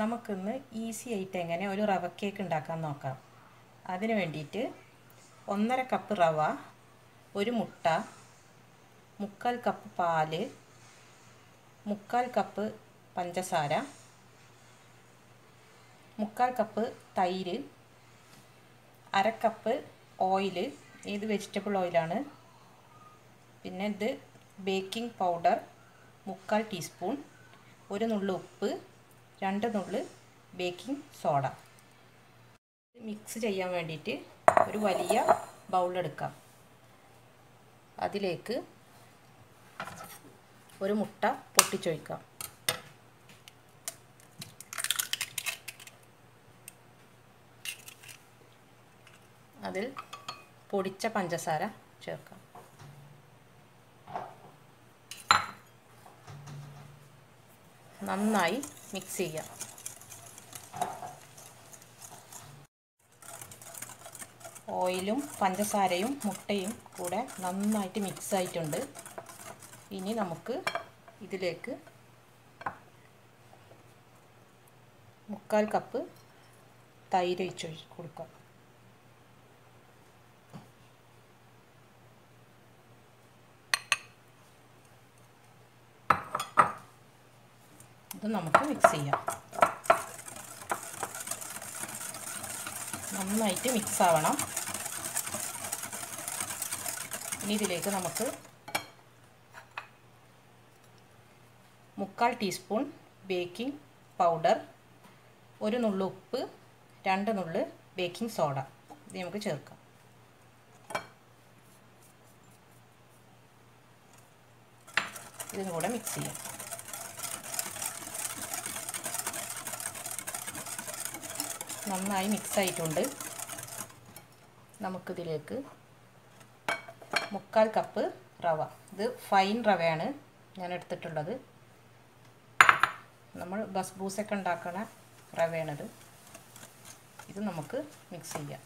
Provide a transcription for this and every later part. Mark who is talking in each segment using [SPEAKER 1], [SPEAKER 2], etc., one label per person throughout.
[SPEAKER 1] നമുക്കിന്ന് ഈസി ആയിട്ട് എങ്ങനെ ഒരു റവ കേക്ക് ഉണ്ടാക്കാൻ നോക്കാം അതിന് വേണ്ടിയിട്ട് ഒന്നര കപ്പ് റവ ഒരു മുട്ട മുക്കാൽ കപ്പ് പാല് മുക്കാൽ കപ്പ് പഞ്ചസാര മുക്കാൽ കപ്പ് തൈര് അര കപ്പ് ഓയിൽ ഏത് വെജിറ്റബിൾ ഓയിലാണ് പിന്നെ ഇത് ബേക്കിംഗ് പൗഡർ മുക്കാൽ ടീസ്പൂൺ ഒരു നുള്ളു ഉപ്പ് രണ്ട് നുള്ളു ബേക്കിംഗ് സോഡ മിക്സ് ചെയ്യാൻ വേണ്ടിയിട്ട് ഒരു വലിയ ബൗളെടുക്കാം അതിലേക്ക് ഒരു മുട്ട പൊട്ടിച്ചൊഴിക്കാം അതിൽ പൊടിച്ച പഞ്ചസാര ചേർക്കാം നന്നായി മിക്സ് ചെയ്യാം ഓയിലും പഞ്ചസാരയും മുട്ടയും കൂടെ നന്നായിട്ട് മിക്സ് ആയിട്ടുണ്ട് ഇനി നമുക്ക് ഇതിലേക്ക് മുക്കാൽ കപ്പ് തൈര് ഒഴിച്ച് കൊടുക്കാം ഇത് നമുക്ക് മിക്സ് ചെയ്യാം നന്നായിട്ട് മിക്സ് ആവണം ഇനി ഇതിലേക്ക് നമുക്ക് മുക്കാൽ ടീസ്പൂൺ ബേക്കിംഗ് പൗഡർ ഒരു നുള്ളു ഉപ്പ് രണ്ട് നുള്ളു ബേക്കിംഗ് സോഡ ഇത് നമുക്ക് ചേർക്കാം ഇതും കൂടെ മിക്സ് ചെയ്യാം നന്നായി മിക്സ് ആയിട്ടുണ്ട് നമുക്കിതിലേക്ക് മുക്കാൽ കപ്പ് റവ ഇത് ഫൈൻ റവയാണ് ഞാൻ എടുത്തിട്ടുള്ളത് നമ്മൾ ബസ്ബൂസൊക്കെ ഉണ്ടാക്കണ റവയാണിത് ഇത് നമുക്ക് മിക്സ് ചെയ്യാം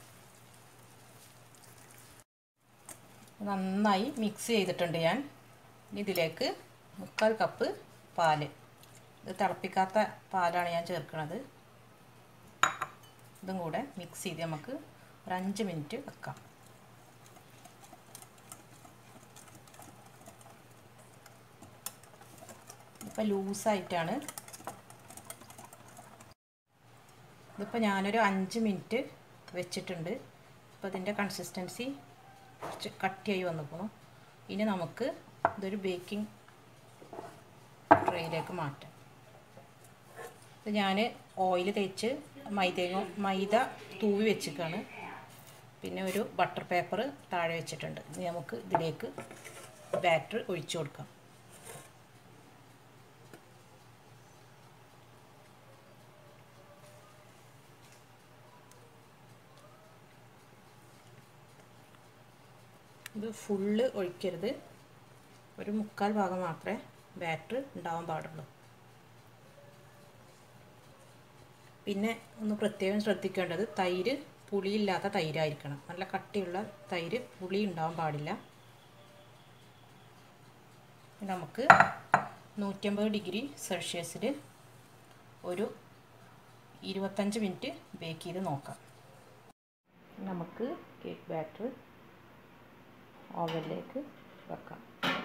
[SPEAKER 1] നന്നായി മിക്സ് ചെയ്തിട്ടുണ്ട് ഞാൻ ഇതിലേക്ക് മുക്കാൽ കപ്പ് പാല് ഇത് തിളപ്പിക്കാത്ത പാലാണ് ഞാൻ ചേർക്കുന്നത് ഇതും കൂടെ മിക്സ് ചെയ്ത് നമുക്ക് ഒരു അഞ്ച് മിനിറ്റ് വെക്കാം ഇപ്പം ലൂസായിട്ടാണ് ഇതിപ്പോൾ ഞാനൊരു അഞ്ച് മിനിറ്റ് വെച്ചിട്ടുണ്ട് ഇപ്പോൾ ഇതിൻ്റെ കൺസിസ്റ്റൻസി കുറച്ച് കട്ടിയായി വന്നിപ്പോൾ ഇനി നമുക്ക് ഇതൊരു ബേക്കിംഗ് ട്രേയിലേക്ക് മാറ്റാം ഇത് ഞാൻ ഓയിൽ തേച്ച് മൈദയോ മൈദ തൂവി വെച്ചിക്കാണ് പിന്നെ ഒരു ബട്ടർ പേപ്പർ താഴെ വെച്ചിട്ടുണ്ട് ഇനി നമുക്ക് ഇതിലേക്ക് ബാറ്റർ ഒഴിച്ചു കൊടുക്കാം ഇത് ഫുള്ള് ഒഴിക്കരുത് ഒരു മുക്കാൽ ഭാഗം മാത്രമേ ബാറ്റർ ഉണ്ടാവാൻ പാടുള്ളൂ പിന്നെ ഒന്ന് പ്രത്യേകം ശ്രദ്ധിക്കേണ്ടത് തൈര് പുളിയില്ലാത്ത തൈരായിരിക്കണം നല്ല കട്ടിയുള്ള തൈര് പുളി ഉണ്ടാവാൻ പാടില്ല നമുക്ക് നൂറ്റമ്പത് ഡിഗ്രി സെൽഷ്യസിൽ ഒരു ഇരുപത്തഞ്ച് മിനിറ്റ് ബേക്ക് ചെയ്ത് നോക്കാം നമുക്ക് കേക്ക് ബാറ്റർ ഓവനിലേക്ക് വെക്കാം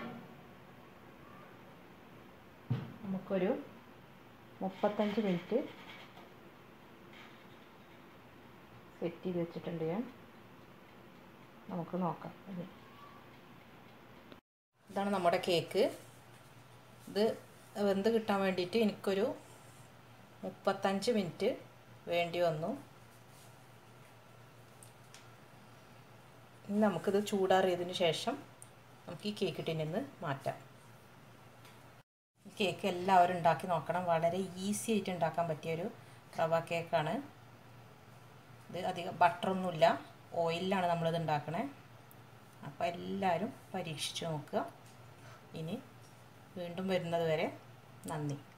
[SPEAKER 1] നമുക്കൊരു മുപ്പത്തഞ്ച് മിനിറ്റ് സെറ്റ് ചെയ്ത് വെച്ചിട്ടുണ്ട് ഞാൻ നമുക്ക് നോക്കാം ഇതാണ് നമ്മുടെ കേക്ക് ഇത് വെന്ത് കിട്ടാൻ വേണ്ടിയിട്ട് എനിക്കൊരു മുപ്പത്തഞ്ച് മിനിറ്റ് വേണ്ടി വന്നു ഇനി നമുക്കിത് ചൂടാറിയതിന് ശേഷം നമുക്ക് ഈ കേക്ക് ടിന്നിൽ നിന്ന് മാറ്റാം ഈ കേക്ക് എല്ലാവരും ഉണ്ടാക്കി നോക്കണം വളരെ ഈസി ആയിട്ട് ഉണ്ടാക്കാൻ പറ്റിയൊരു റവ കേക്കാണ് ഇത് അധികം ബട്ടറൊന്നുമില്ല ഓയിലാണ് നമ്മളിത് ഉണ്ടാക്കണേ അപ്പോൾ എല്ലാവരും പരീക്ഷിച്ച് നോക്കുക ഇനി വീണ്ടും വരുന്നത് വരെ നന്ദി